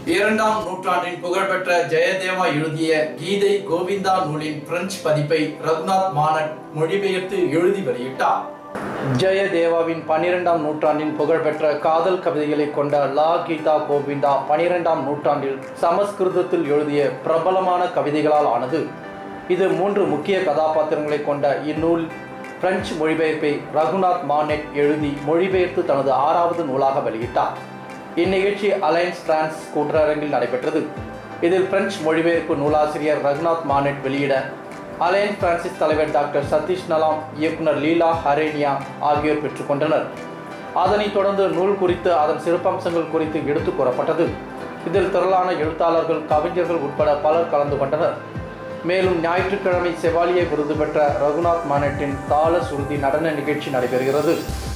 இரண்டாம் நூற்றாண்டின் புகழ்பெற்ற ஜெயதேவா எழுதிய கீதை கோவிந்தா நூலின் பிரெஞ்சு பதிப்பை ரகுநாத் மானட் மொழிபெயர்த்து எழுதி வெளியிட்டார் ஜெயதேவாவின் பனிரெண்டாம் நூற்றாண்டின் புகழ்பெற்ற காதல் கவிதைகளை கொண்ட லா கீதா கோவிந்தா பனிரெண்டாம் நூற்றாண்டில் சமஸ்கிருதத்தில் எழுதிய பிரபலமான கவிதைகளால் ஆனது இது மூன்று முக்கிய கதாபாத்திரங்களை கொண்ட இந்நூல் பிரெஞ்சு மொழிபெயர்ப்பை ரகுநாத் மானெட் எழுதி மொழிபெயர்த்து தனது ஆறாவது நூலாக வெளியிட்டார் இந்நிகழ்ச்சி அலையன்ஸ் பிரான்ஸ் கூட்டரங்கில் நடைபெற்றது இதில் பிரெஞ்சு மொழிபெயர்ப்பு நூலாசிரியர் ரகுநாத் மானெட் வெளியிட அலையன்ஸ் பிரான்சிஸ் தலைவர் டாக்டர் சதீஷ் நலாம் இயக்குனர் லீலா ஹரேனியா ஆகியோர் பெற்றுக்கொண்டனர் அதனைத் தொடர்ந்து நூல் குறித்து அதன் சிறப்பம்சங்கள் குறித்து எடுத்துக் கூறப்பட்டது இதில் திரளான எழுத்தாளர்கள் கவிஞர்கள் உட்பட பலர் கலந்து கொண்டனர் மேலும் ஞாயிற்றுக்கிழமை செவாலிய விருது பெற்ற ரகுநாத் மானெட்டின் தாள சுருதி நடன நிகழ்ச்சி நடைபெறுகிறது